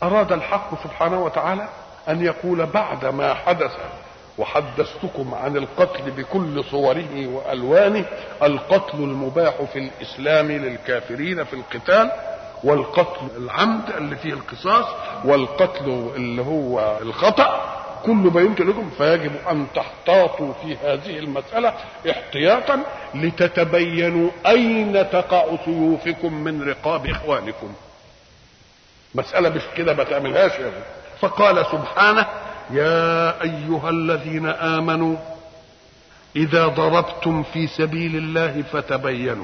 أراد الحق سبحانه وتعالى أن يقول بعد ما حدث وحدثتكم عن القتل بكل صوره والوانه القتل المباح في الاسلام للكافرين في القتال والقتل العمد اللي فيه القصاص والقتل اللي هو الخطا كل بينت لكم فيجب ان تحتاطوا في هذه المساله احتياطا لتتبينوا اين تقع سيوفكم من رقاب اخوانكم مساله مش كده ما تعملهاش يعني. فقال سبحانه يا ايها الذين امنوا اذا ضربتم في سبيل الله فتبينوا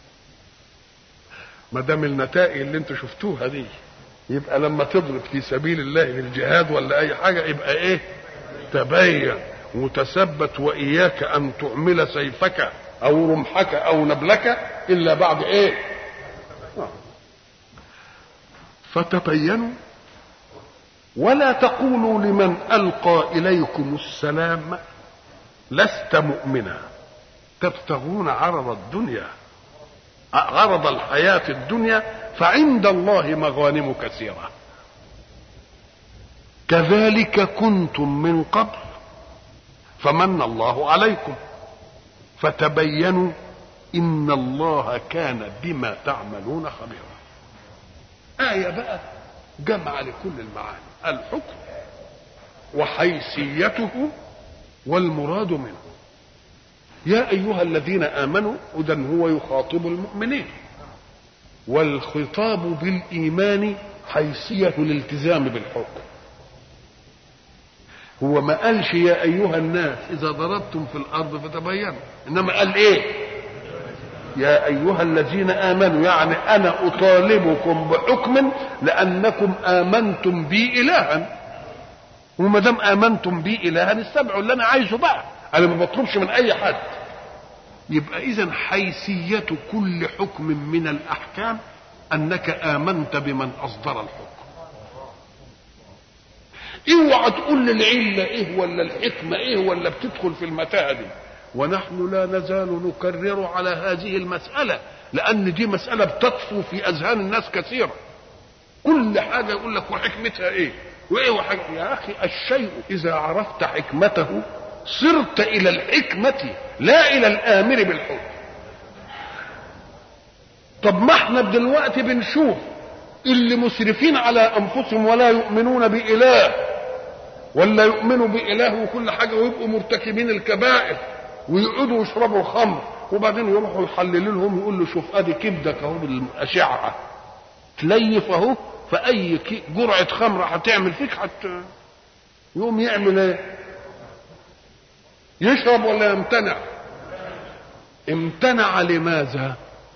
ما دام النتائج اللي انتم شفتوها دي يبقى لما تضرب في سبيل الله في الجهاد ولا اي حاجه يبقى ايه تبين وتثبت واياك ان تعمل سيفك او رمحك او نبلك الا بعد ايه فتبينوا ولا تقولوا لمن القى اليكم السلام لست مؤمنا تبتغون عرض الدنيا عرض الحياه الدنيا فعند الله مغانم كثيره كذلك كنتم من قبل فمن الله عليكم فتبينوا ان الله كان بما تعملون خبيرا ايه بقى جمع لكل المعاني الحكم وحيثيته والمراد منه يا ايها الذين امنوا اذا هو يخاطب المؤمنين والخطاب بالايمان حيثيه الالتزام بالحكم هو ما قالش يا ايها الناس اذا ضربتم في الارض فتبينوا انما قال ايه يا ايها الذين امنوا يعني انا اطالبكم بحكم لانكم امنتم بي الها وما دام امنتم بي الها استمعوا اللي انا عايزه بقى انا ما بطلبش من اي حد يبقى اذا حيثيه كل حكم من الاحكام انك امنت بمن اصدر الحكم اوعى تقول لي العله ايه ولا الحكمه ايه ولا بتدخل في المتاهه دي ونحن لا نزال نكرر على هذه المساله لان دي مساله بتطفو في اذهان الناس كثيرا كل حاجه يقول لك وحكمتها ايه وايه وحكمة يا اخي الشيء اذا عرفت حكمته صرت الى الحكمه لا الى الامر بالحكم طب ما احنا دلوقتي بنشوف اللي مسرفين على انفسهم ولا يؤمنون باله ولا يؤمنوا باله وكل حاجه ويبقوا مرتكبين الكبائر ويقعدوا يشربوا الخمر وبعدين يروحوا يحللوا لهم يقول له شوف ادي كبدك اهو بالاشعه تليف اهو فاي جرعه خمره هتعمل فيك حتى يقوم يعمل ايه يشرب ولا يمتنع امتنع لماذا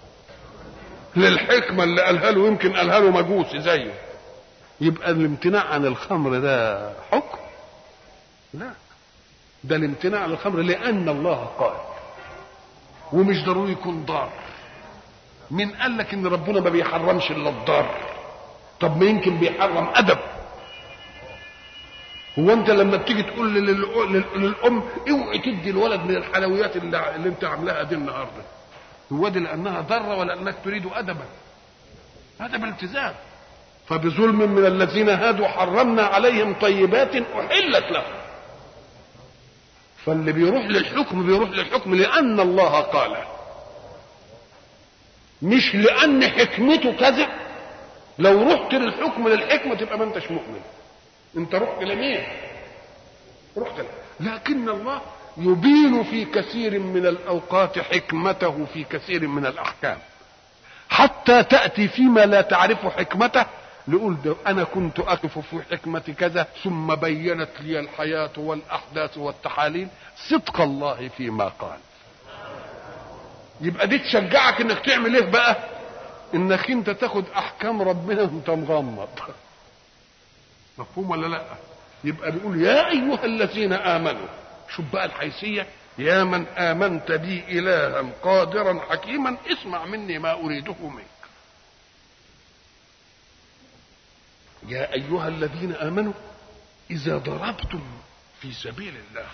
للحكمة اللي قالها له يمكن قالها له مجوسي زيه يبقى الامتناع عن الخمر ده حكم لا ده الامتناع عن الخمر لأن الله قال ومش ضروري يكون ضار مين قال لك ان ربنا ما بيحرمش الا الضار طب ما يمكن بيحرم ادب هو انت لما بتيجي تقول للام اوعي تدي الولد من الحلويات اللي, اللي انت عاملاها دي النهارده هو دي لانها ضاره ولا انك تريد ادبا ادب الالتزام فبظلم من الذين هادوا حرمنا عليهم طيبات احلت لهم فاللي بيروح للحكم بيروح للحكم لان الله قال مش لان حكمته كذا لو رحت للحكم للحكمه تبقى ما انتش مؤمن انت رحت لمين رحت ل... لكن الله يبين في كثير من الاوقات حكمته في كثير من الاحكام حتى تاتي فيما لا تعرف حكمته نقول ده انا كنت اقف في حكمه كذا ثم بينت لي الحياه والاحداث والتحاليل صدق الله فيما قال يبقى دي تشجعك انك تعمل ايه بقى انك انت تاخد احكام ربنا وانت مغمض مفهوم ولا لا يبقى بيقول يا ايها الذين امنوا شوف بقى الحيثيه يا من امنت بي الها قادرا حكيما اسمع مني ما اريده منك يا ايها الذين امنوا اذا ضربتم في سبيل الله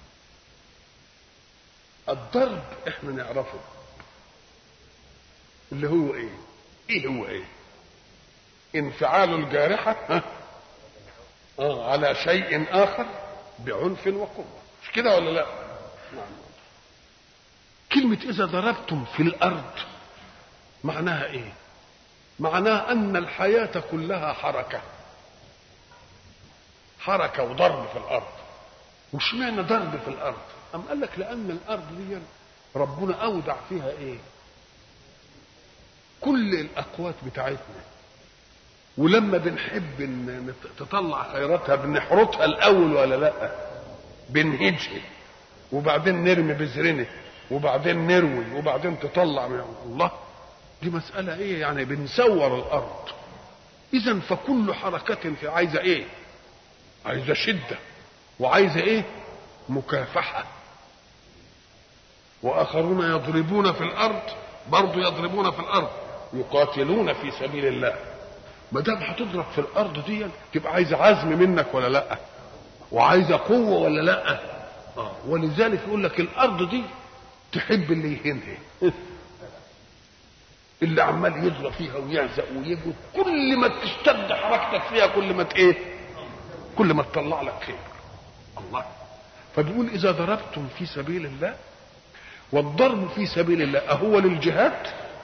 الضرب احنا نعرفه اللي هو ايه ايه هو ايه انفعال الجارحة ها؟ آه على شيء آخر بعنف وقوة مش كده ولا لا نعم. كلمة إذا ضربتم في الأرض معناها إيه معناها أن الحياة كلها حركة حركة وضرب في الأرض وش معنى ضرب في الأرض أم قال لك لأن الأرض دي ربنا أودع فيها إيه كل الأقوات بتاعتنا ولما بنحب ان تطلع خيراتها بنحرطها الاول ولا لا بنهجها وبعدين نرمي بذرنا وبعدين نروي وبعدين تطلع من الله دي مسألة ايه يعني بنسور الارض اذا فكل حركة في عايزة ايه عايزة شدة وعايزة ايه مكافحة واخرون يضربون في الارض برضه يضربون في الارض يقاتلون في سبيل الله ما دام هتضرب في الارض دي تبقى عايزه عزم منك ولا لا وعايزه قوه ولا لا اه ولذلك يقول لك الارض دي تحب اللي يهينها اللي عمال يضرب فيها ويعزق ويجي كل ما تشتد حركتك فيها كل ما ايه كل ما تطلع لك خير الله فبيقول اذا ضربتم في سبيل الله والضرب في سبيل الله اهو للجهاد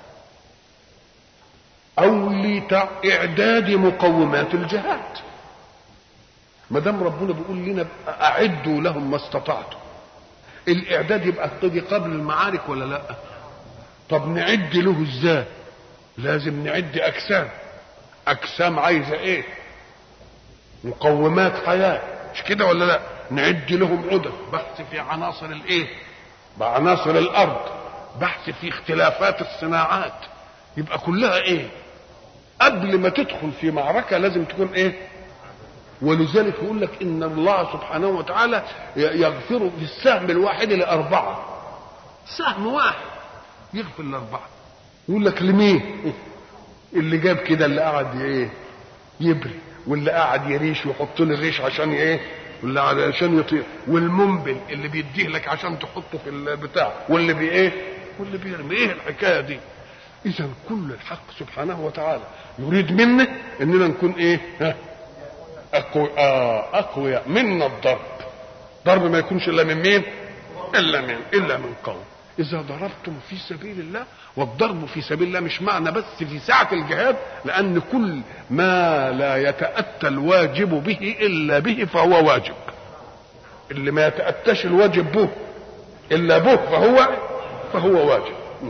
او لاعداد مقومات الجهاد ما دام ربنا بيقول لنا اعدوا لهم ما استطعتم الاعداد يبقى ابتدي قبل المعارك ولا لا طب نعد له ازاي لازم نعد اجسام اجسام عايزه ايه مقومات حياه مش كده ولا لا نعد لهم عدد بحث في عناصر الايه بعناصر الارض بحث في اختلافات الصناعات يبقى كلها ايه قبل ما تدخل في معركة لازم تكون ايه ولذلك يقول لك ان الله سبحانه وتعالى يغفر في السهم الواحد لأربعة سهم واحد يغفر لأربعة يقول لك لمين اللي جاب كده اللي قعد ايه يبري واللي قعد يريش ويحط له الريش عشان ايه واللي عشان يطير والمنبل اللي بيديه لك عشان تحطه في البتاع واللي بي ايه واللي بيرمي ايه الحكايه دي اذا كل الحق سبحانه وتعالى يريد منا اننا نكون ايه ها أقوياء آه أقوياء منا الضرب ضرب ما يكونش الا من مين الا من الا من قوم اذا ضربتم في سبيل الله والضرب في سبيل الله مش معنى بس في ساعه الجهاد لان كل ما لا يتاتى الواجب به الا به فهو واجب اللي ما يتاتاش الواجب به الا به فهو فهو واجب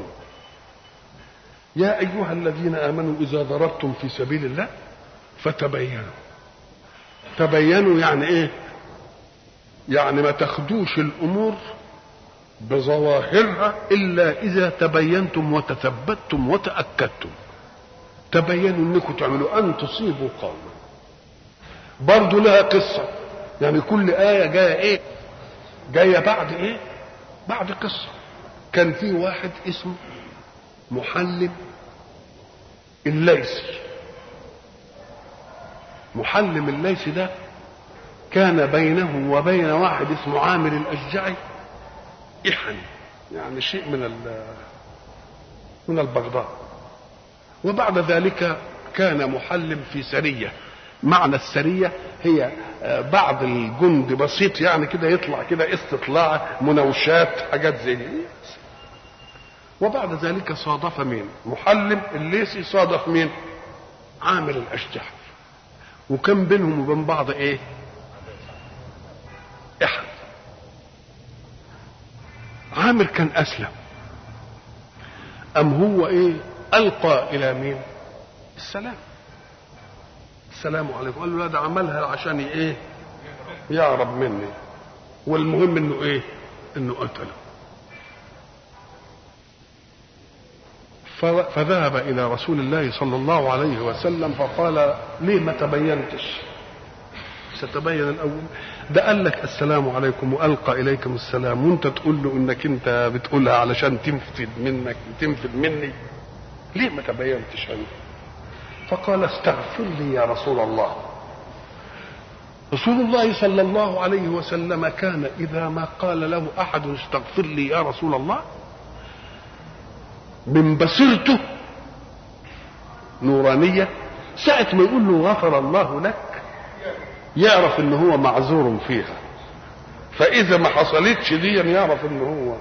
يا ايها الذين امنوا اذا ضربتم في سبيل الله فتبينوا تبينوا يعني ايه يعني ما تاخدوش الامور بظواهرها الا اذا تبينتم وتثبتتم وتاكدتم تبينوا انكم تعملوا ان تصيبوا قوما برضه لها قصه يعني كل ايه جايه ايه جايه بعد ايه بعد قصه كان في واحد اسمه محلم الليثي محلم الليثي ده كان بينه وبين واحد اسمه عامر الاشجعي إحن يعني شيء من من البغضاء وبعد ذلك كان محلم في سرية معنى السرية هي بعض الجند بسيط يعني كده يطلع كده استطلاع مناوشات حاجات زي دي وبعد ذلك صادف مين محلم الليسي صادف مين عامر الأشجع وكان بينهم وبين بعض ايه إحن عامر كان اسلم ام هو ايه القى الى مين السلام السلام عليكم قال له لا ده عملها عشان ايه يهرب مني والمهم انه ايه انه قتله فذهب الى رسول الله صلى الله عليه وسلم فقال ليه ما تبينتش ستبين الاول ده قال لك السلام عليكم والقى اليكم السلام وانت تقول له انك انت بتقولها علشان تنفد منك تنفد مني ليه ما تبينتش انا فقال استغفر لي يا رسول الله رسول الله صلى الله عليه وسلم كان اذا ما قال له احد استغفر لي يا رسول الله من بصيرته نورانيه ساعة ما يقول له غفر الله لك يعرف ان هو معذور فيها فاذا ما حصلتش دي يعرف ان هو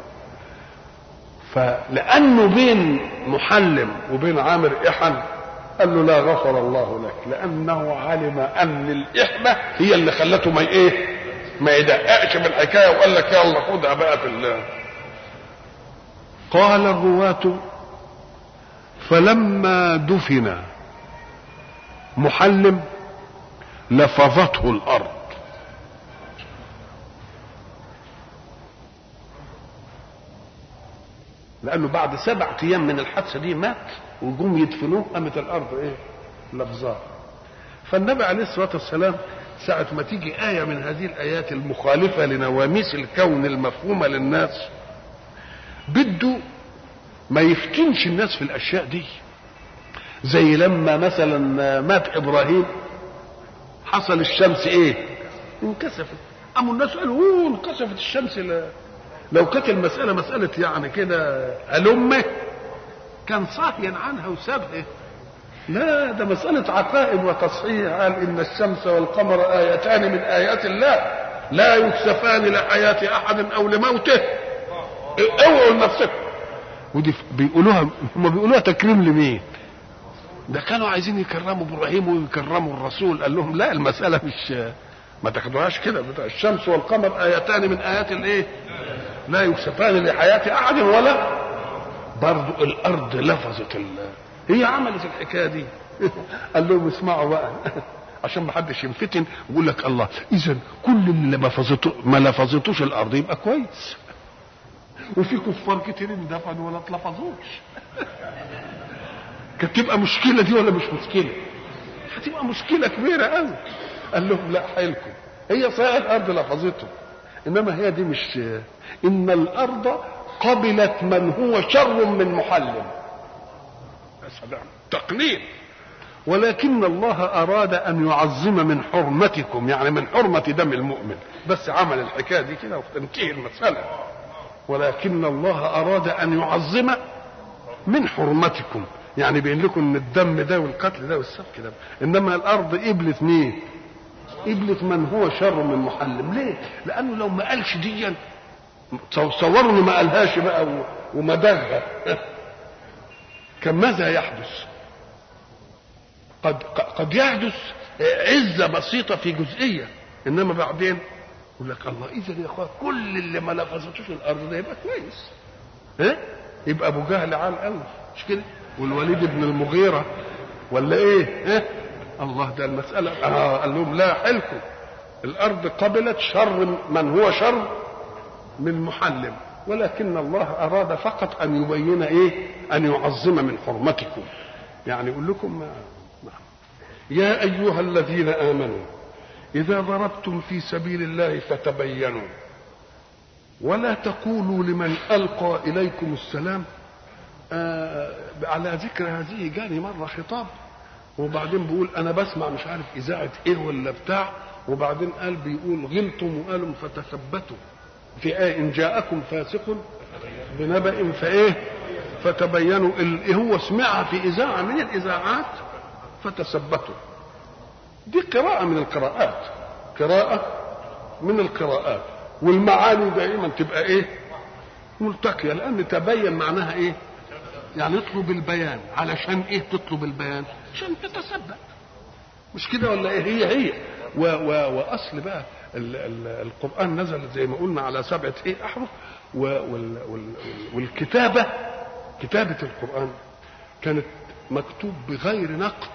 فلانه بين محلم وبين عامر احن قال له لا غفر الله لك لانه علم ان الاحمى هي اللي خلته ما ايه ما يدققش بالحكايه وقال لك يلا خدها بقى في الله قال الرواة فلما دفن محلم لفظته الارض لانه بعد سبع ايام من الحادثه دي مات وجم يدفنوه قامت الارض ايه لفظاه فالنبي عليه الصلاه والسلام ساعة ما تيجي آية من هذه الآيات المخالفة لنواميس الكون المفهومة للناس بده ما يفتنش الناس في الأشياء دي زي لما مثلا مات إبراهيم حصل الشمس إيه؟ انكسفت قاموا الناس قالوا اوه انكسفت الشمس لا لو كانت المسألة مسألة يعني كده ألمة كان صاحيا عنها وسابها لا ده مسألة عقائد وتصحيح قال إن الشمس والقمر آيتان من آيات الله لا يكسفان لحياة أحد أو لموته اوعوا لنفسكم ودي بيقولوها هم بيقولوها تكريم لمين؟ ده كانوا عايزين يكرموا ابراهيم ويكرموا الرسول قال لهم لا المسألة مش ما تاخدوهاش كده بتاع الشمس والقمر آيتان من آيات الإيه؟ لا يكسفان لحياة أحد ولا برضو الأرض لفظت الله هي عملت الحكايه دي قال لهم اسمعوا بقى عشان ما حدش ينفتن ويقول لك الله اذا كل اللي ما فزته ما لفظتوش الارض يبقى كويس وفي كفار كتير اندفنوا ولا اتلفظوش كانت تبقى مشكله دي ولا مش مشكله هتبقى مشكله كبيره قوي قال لهم لا حيلكم هي صحيح الارض لفظته انما هي دي مش ان الارض قبلت من هو شر من محلم سلام تقليل ولكن الله أراد أن يعظم من حرمتكم يعني من حرمة دم المؤمن بس عمل الحكاية دي كده وتنتهي المسألة ولكن الله أراد أن يعظم من حرمتكم يعني بين لكم ان الدم ده والقتل ده والسفك ده انما الارض قبلت مين قبلت من هو شر من محلم ليه لانه لو ما قالش ديا تصوروا انه ما قالهاش بقى ومدغها كان ماذا يحدث قد قد يحدث عزة بسيطة في جزئية إنما بعدين يقول لك الله إذا يا أخوان كل اللي ما لفظتوش الأرض ده يبقى كويس ها يبقى أبو جهل عال قوي مش كده والوليد بن المغيرة ولا إيه ها الله ده المسألة آه قال لهم لا حلكم الأرض قبلت شر من هو شر من محلم ولكن الله أراد فقط أن يبين إيه أن يعظم من حرمتكم يعني يقول لكم ما ما. يا أيها الذين آمنوا إذا ضربتم في سبيل الله فتبينوا ولا تقولوا لمن ألقى إليكم السلام آه على ذكر هذه جاني مرة خطاب وبعدين بيقول أنا بسمع مش عارف إذاعة إيه ولا بتاع وبعدين قال بيقول غلتم وقالوا فتثبتوا في آية إن جاءكم فاسق بنبأ فإيه فتبينوا اللي هو سمعها في إذاعة من الإذاعات فتثبتوا دي قراءة من القراءات قراءة من القراءات والمعاني دائما تبقى إيه ملتقية لأن تبين معناها إيه يعني اطلب البيان علشان إيه تطلب البيان عشان تتثبت مش كده ولا إيه هي هي و و وأصل بقى ال ال القرآن نزل زي ما قلنا على سبعة إيه أحرف وال وال والكتابة كتابة القرآن كانت مكتوب بغير نقط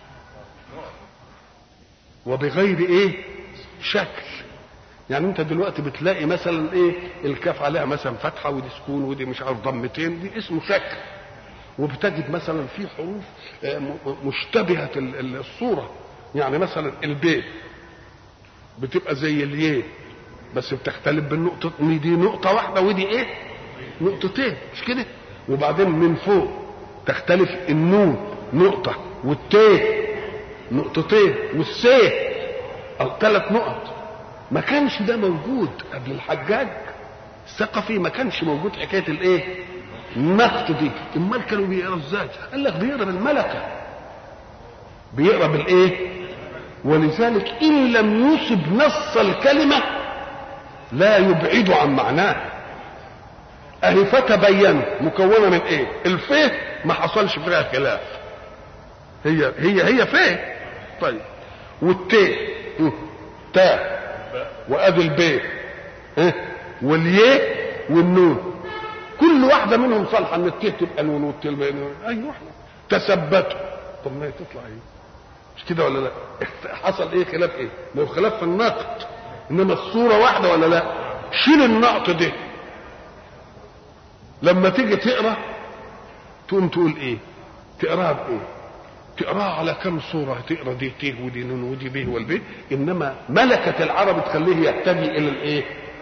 وبغير ايه شكل يعني انت دلوقتي بتلاقي مثلا ايه الكاف عليها مثلا فتحه ودي سكون ودي مش عارف ضمتين دي اسمه شكل وبتجد مثلا في حروف مشتبهه الصوره يعني مثلا البي بتبقى زي اليه بس بتختلف بالنقطة دي نقطة واحدة ودي ايه؟ نقطتين مش كده؟ وبعدين من فوق تختلف النون نقطة والتيه نقطتين والسيه أو ثلاث نقط ما كانش ده موجود قبل الحجاج الثقفي ما كانش موجود حكاية الايه؟ النقط دي امال كانوا بيقرا ازاي؟ قال لك بيقرا بالملكة بيقرا بالايه ولذلك ان لم يصب نص الكلمه لا يبعد عن معناها اهي فتبين مكونه من ايه الفيه ما حصلش فيها خلاف هي هي هي فيه طيب والتي تاء وادي البي والياء والنون كل واحده منهم صالحه ان التي تبقى نون والتي تبقى نون اي واحده تثبتوا طب ما هي تطلع ايه مش كده ولا لا حصل ايه خلاف ايه ما هو خلاف في النقد انما الصوره واحده ولا لا شيل النقط ده لما تيجي تقرا تقوم تقول ايه تقراها بايه تقراها على كم صورة تقرا دي ت ودي نون ودي ب والب انما ملكة العرب تخليه يتجه الى الايه؟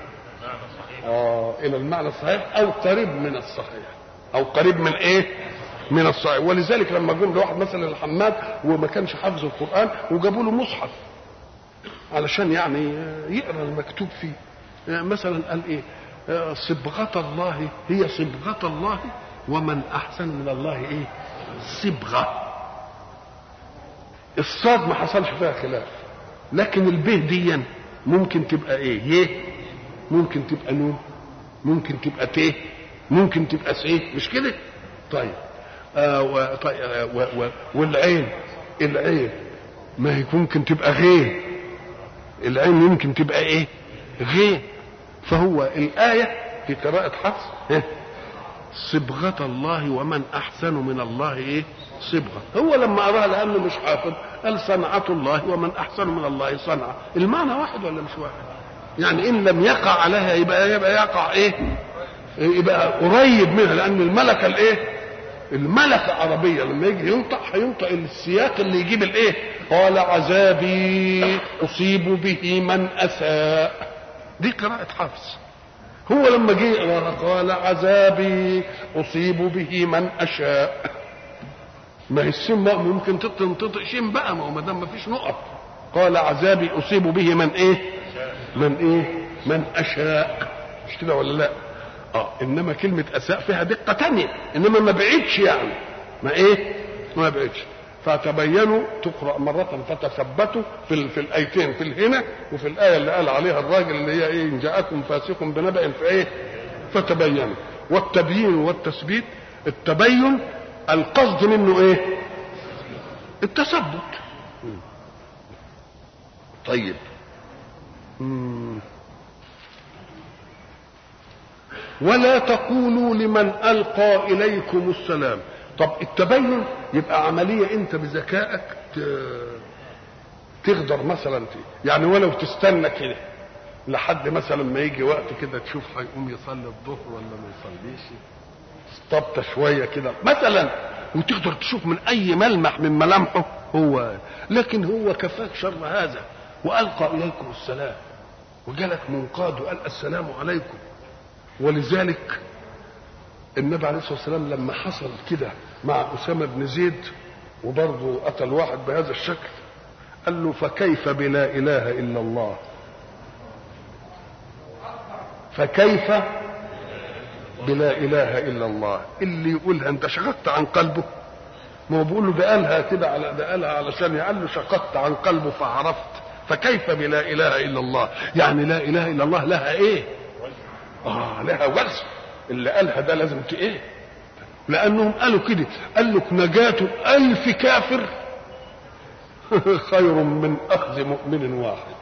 اه الى المعنى الصحيح او قريب من الصحيح او قريب من ايه؟ من الصحيح ولذلك لما جم لواحد مثلا الحماد وما كانش حافظ القرآن وجابوا له مصحف علشان يعني يقرا المكتوب فيه مثلا قال ايه؟ صبغة الله هي صبغة الله ومن أحسن من الله إيه؟ صبغة الصاد ما حصلش فيها خلاف لكن البه دي ممكن تبقى ايه يه ممكن تبقى نون ممكن تبقى ت ممكن تبقى س مش كده طيب آه و... طيب آه و... و... والعين العين ما هي ممكن تبقى غين العين ممكن تبقى ايه غين فهو الآية في قراءة حفص صبغة الله ومن أحسن من الله إيه صبغة هو لما قراها لأنه مش حافظ قال صنعة الله ومن أحسن من الله صنعة المعنى واحد ولا مش واحد يعني إن لم يقع عليها يبقى يبقى يقع إيه يبقى قريب منها لأن الملكة الإيه الملكة عربية لما يجي ينطق هينطق السياق اللي يجيب الإيه قال عذابي أصيب به من أساء دي قراءة حفص هو لما جه يقراها قال عذابي أصيب به من أشاء ما هي السين بقى ممكن تنطق شين بقى ما هو ما دام ما فيش نقط قال عذابي أصيب به من إيه؟ من إيه؟ من أشاء مش كده ولا لا؟ اه انما كلمة أساء فيها دقة تانية انما ما بعيدش يعني ما ايه؟ ما بعيدش فتبينوا تقرا مره فتثبتوا في في الايتين في الهنا وفي الايه اللي قال عليها الراجل اللي هي ايه ان جاءكم فاسق بنبأ فايه فتبينوا والتبيين والتثبيت التبين القصد منه ايه التثبت طيب مم. ولا تقولوا لمن القى اليكم السلام طب التبين يبقى عملية انت بذكائك تقدر مثلا يعني ولو تستنى كده لحد مثلا ما يجي وقت كده تشوف هيقوم يصلي الظهر ولا ما يصليش استبطى شوية كده مثلا وتقدر تشوف من اي ملمح من ملامحه هو لكن هو كفاك شر هذا والقى اليكم السلام وجالك منقاد وقال السلام عليكم ولذلك النبي عليه الصلاه والسلام لما حصل كده مع اسامه بن زيد وبرضه قتل واحد بهذا الشكل قال له فكيف بلا اله الا الله فكيف بلا اله الا الله اللي يقولها انت شققت عن قلبه ما هو بيقول له ده قالها كده على ده قالها علشان قال له شققت عن قلبه فعرفت فكيف بلا اله الا الله يعني لا اله الا الله لها ايه اه لها وزن اللي قالها ده لازم ت ايه لانهم قالوا كده قال لك نجاة الف كافر خير من اخذ مؤمن واحد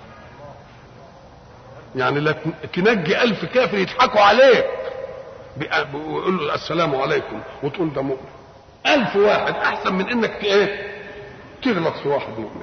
يعني لا تنجي الف كافر يضحكوا عليك ويقول له السلام عليكم وتقول ده مؤمن الف واحد احسن من انك ايه تغلط في واحد مؤمن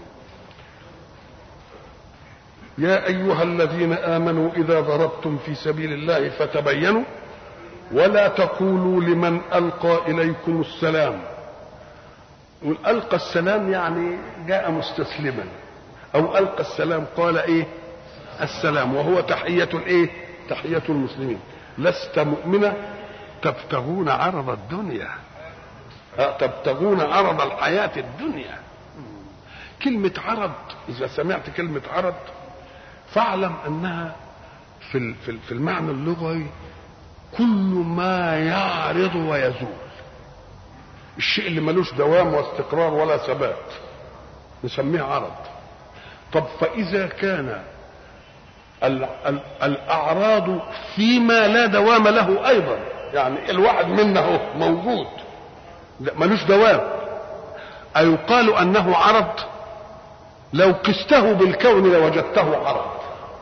يا ايها الذين امنوا اذا ضربتم في سبيل الله فتبينوا ولا تقولوا لمن القى اليكم السلام القى السلام يعني جاء مستسلما او القى السلام قال ايه السلام وهو تحيه الايه تحيه المسلمين لست مؤمنا تبتغون عرض الدنيا تبتغون عرض الحياه الدنيا كلمه عرض اذا سمعت كلمه عرض فاعلم انها في في المعنى اللغوي كل ما يعرض ويزول الشيء اللي ملوش دوام واستقرار ولا ثبات نسميه عرض طب فإذا كان ال ال الأعراض فيما لا دوام له أيضا يعني الواحد منا هو موجود ملوش دوام أيقال أنه عرض لو قسته بالكون لوجدته عرض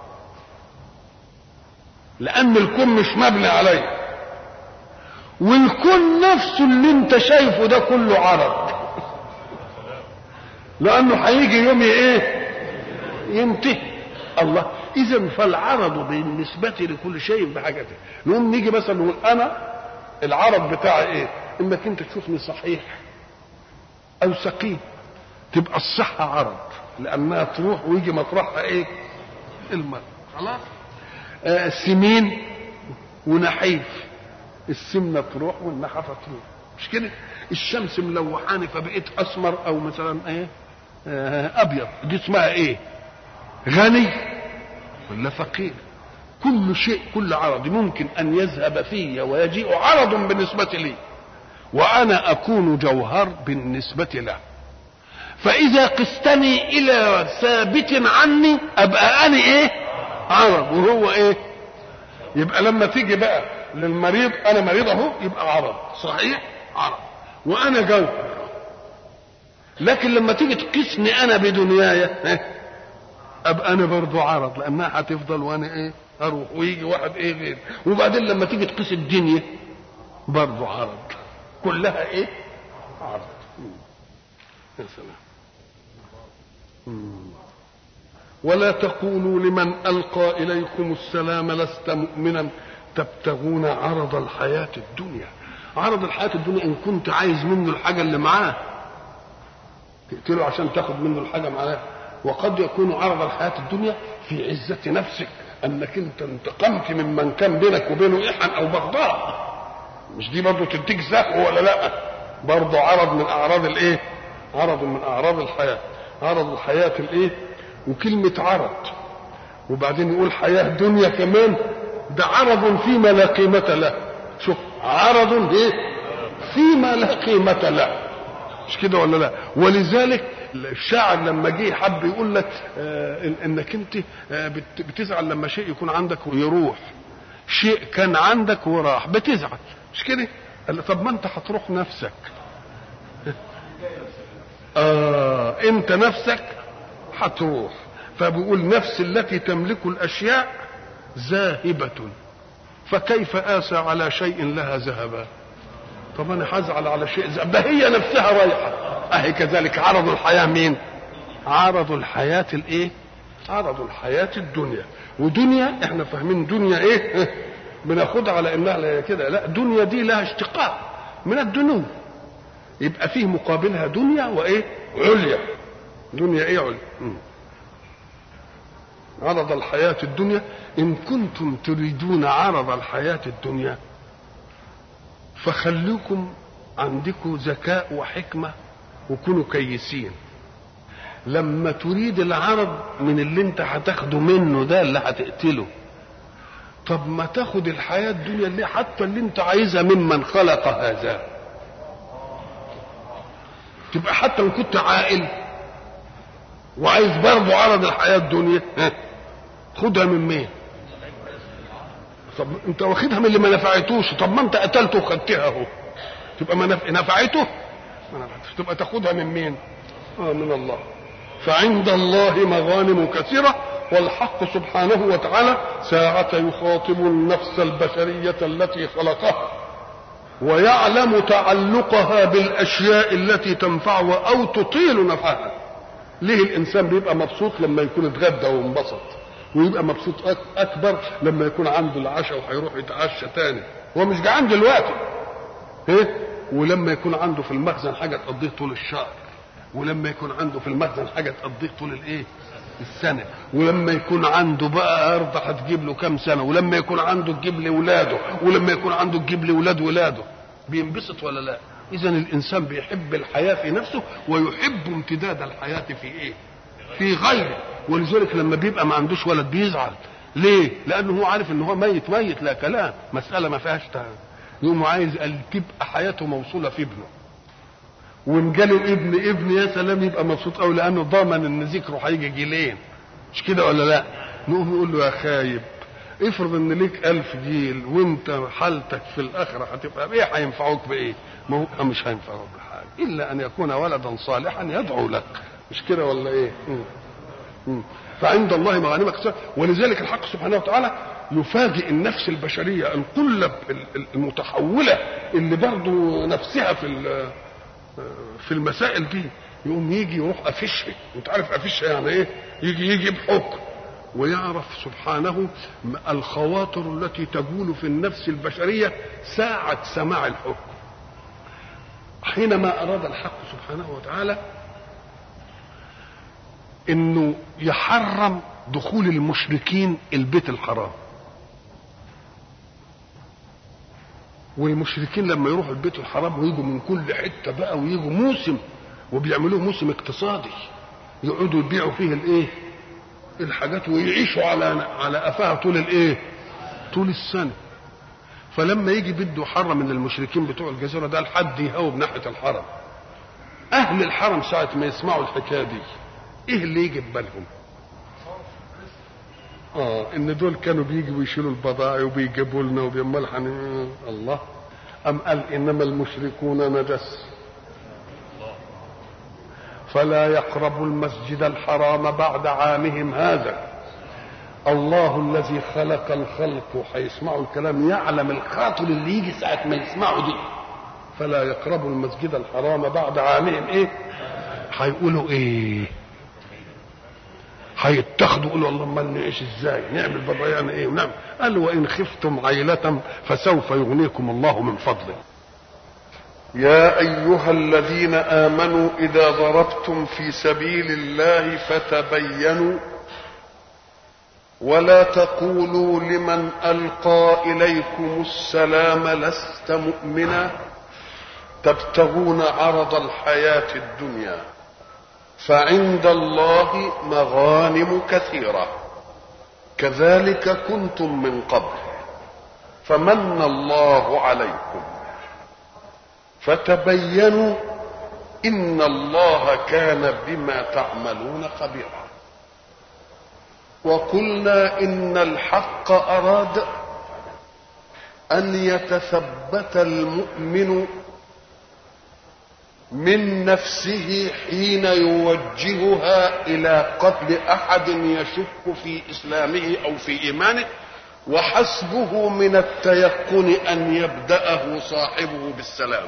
لأن الكون مش مبني عليه والكون نفسه اللي انت شايفه ده كله عرض لأنه هيجي يوم ايه ينتهي الله اذا فالعرض بالنسبه لكل شيء بحاجته نقوم نيجي مثلا نقول انا العرض بتاعي ايه انك انت تشوفني صحيح او سقيم تبقى الصحه عرض لانها تروح ويجي مطرحها ايه الماء خلاص آه سمين ونحيف السمنه تروح والنحفه تروح مش كده الشمس ملوحاني فبقيت اسمر او مثلا ايه آه ابيض دي اسمها ايه غني ولا فقير كل شيء كل عرض ممكن ان يذهب في ويجيء عرض بالنسبه لي وانا اكون جوهر بالنسبه له فاذا قستني الى ثابت عني ابقى انا ايه عرض وهو ايه يبقى لما تيجي بقى للمريض انا مريض اهو يبقى عرض صحيح عرض وانا جوهر لكن لما تيجي تقيسني انا بدنياي ابقى انا برضو عرض لانها هتفضل وانا ايه اروح ويجي واحد ايه غير وبعدين لما تيجي تقيس الدنيا برضو عرض كلها ايه عرض يا سلام ولا تقولوا لمن القى اليكم السلام لست مؤمنا تبتغون عرض الحياه الدنيا عرض الحياه الدنيا ان كنت عايز منه الحاجه اللي معاه تقتله عشان تاخد منه الحاجه معاه وقد يكون عرض الحياة الدنيا في عزة نفسك أنك أنت انتقمت ممن كان بينك وبينه إحن أو بغضاء مش دي برضه تديك زهو ولا لا برضه عرض من أعراض الإيه عرض من أعراض الحياة عرض الحياة الإيه وكلمة عرض وبعدين يقول حياة دنيا كمان ده عرض فيما لا قيمة له شوف عرض إيه فيما لا قيمة له مش كده ولا لا ولذلك الشاعر لما جه حب يقول لك آه انك انت آه بتزعل لما شيء يكون عندك ويروح شيء كان عندك وراح بتزعل مش كده قال طب ما انت هتروح نفسك آه انت نفسك هتروح فبيقول نفس التي تملك الاشياء ذاهبة فكيف آسى على شيء لها ذهبا طب انا هزعل على شيء ده هي نفسها رايحه اهي كذلك عرض الحياه مين عرض الحياه الايه عرض الحياه الدنيا ودنيا احنا فاهمين دنيا ايه بناخدها على انها كده لا دنيا دي لها اشتقاق من الدنو يبقى فيه مقابلها دنيا وايه عليا دنيا ايه عليا عرض الحياة الدنيا إن كنتم تريدون عرض الحياة الدنيا فخليكم عندكم ذكاء وحكمة وكونوا كيسين لما تريد العرض من اللي انت هتاخده منه ده اللي هتقتله طب ما تاخد الحياة الدنيا اللي حتى اللي انت عايزها ممن خلق هذا تبقى حتى لو كنت عاقل وعايز برضه عرض الحياة الدنيا خدها من مين طب انت واخدها من اللي ما نفعتوش طب ما انت قتلته وخدتها اهو تبقى ما نف... نفعته ما نفعتش تبقى تاخدها من مين اه من الله فعند الله مغانم كثيرة والحق سبحانه وتعالى ساعة يخاطب النفس البشرية التي خلقها ويعلم تعلقها بالأشياء التي تنفعها أو تطيل نفعها ليه الإنسان بيبقى مبسوط لما يكون اتغدى وانبسط ويبقى مبسوط اكبر لما يكون عنده العشاء وهيروح يتعشى تاني هو مش جعان دلوقتي ايه ولما يكون عنده في المخزن حاجه تقضيه طول الشهر ولما يكون عنده في المخزن حاجه تقضيه طول الايه السنه ولما يكون عنده بقى ارض هتجيب له كام سنه ولما يكون عنده تجيب لاولاده ولما يكون عنده تجيب لاولاد ولاده بينبسط ولا لا اذا الانسان بيحب الحياه في نفسه ويحب امتداد الحياه في ايه في غيره ولذلك لما بيبقى ما عندوش ولد بيزعل ليه لانه هو عارف ان هو ميت ميت لا كلام مساله ما فيهاش يقوم عايز تبقى حياته موصوله في ابنه وان جاله ابن ابن يا سلام يبقى مبسوط قوي لانه ضامن ان ذكره هيجي جيلين مش كده ولا لا نقوم نقول له يا خايب افرض ان ليك ألف جيل وانت حالتك في الاخره هتبقى بايه هينفعوك بايه ما هو مش هينفعوك بحاجه الا ان يكون ولدا صالحا يدعو لك مش كده ولا ايه مم. مم. فعند الله مغانم كثيرة ولذلك الحق سبحانه وتعالى يفاجئ النفس البشريه القلب المتحوله اللي برضه نفسها في في المسائل دي يقوم يجي يروح قافشها انت عارف قافشها يعني ايه يجي يجي بحكم ويعرف سبحانه الخواطر التي تجول في النفس البشريه ساعه سماع الحكم حينما اراد الحق سبحانه وتعالى انه يحرم دخول المشركين البيت الحرام والمشركين لما يروحوا البيت الحرام ويجوا من كل حته بقى ويجوا موسم وبيعملوه موسم اقتصادي يقعدوا يبيعوا فيه الايه الحاجات ويعيشوا على على قفاها طول الايه طول السنه فلما يجي بده يحرم من المشركين بتوع الجزيره ده لحد يهوب ناحيه الحرم اهل الحرم ساعه ما يسمعوا الحكايه دي ايه اللي يجي في بالهم اه ان دول كانوا بيجوا يشيلوا البضائع وبيجيبوا لنا وبيمال الله ام قال انما المشركون نجس فلا يقربوا المسجد الحرام بعد عامهم هذا الله الذي خلق الخلق وهيسمعوا الكلام يعلم الخاطر اللي يجي ساعة ما يسمعوا دي فلا يقربوا المسجد الحرام بعد عامهم ايه هيقولوا ايه هيتخذوا يقولوا الله امال نعيش ازاي نعمل بضيعنا ايه ونعمل قال وان خفتم عيلة فسوف يغنيكم الله من فضله يا ايها الذين امنوا اذا ضربتم في سبيل الله فتبينوا ولا تقولوا لمن القى اليكم السلام لست مؤمنا تبتغون عرض الحياه الدنيا فعند الله مغانم كثيره كذلك كنتم من قبل فمن الله عليكم فتبينوا ان الله كان بما تعملون خبيرا وقلنا ان الحق اراد ان يتثبت المؤمن من نفسه حين يوجهها الى قتل احد يشك في اسلامه او في ايمانه وحسبه من التيقن ان يبداه صاحبه بالسلام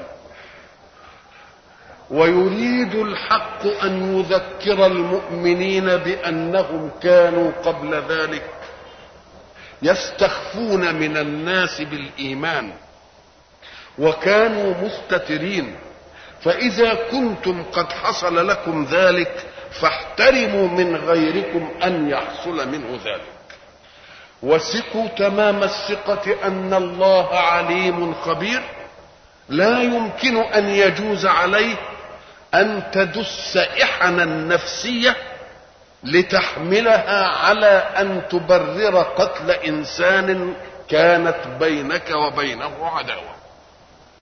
ويريد الحق ان يذكر المؤمنين بانهم كانوا قبل ذلك يستخفون من الناس بالايمان وكانوا مستترين فاذا كنتم قد حصل لكم ذلك فاحترموا من غيركم ان يحصل منه ذلك وثقوا تمام الثقه ان الله عليم خبير لا يمكن ان يجوز عليه ان تدس احنا النفسيه لتحملها على ان تبرر قتل انسان كانت بينك وبينه عداوه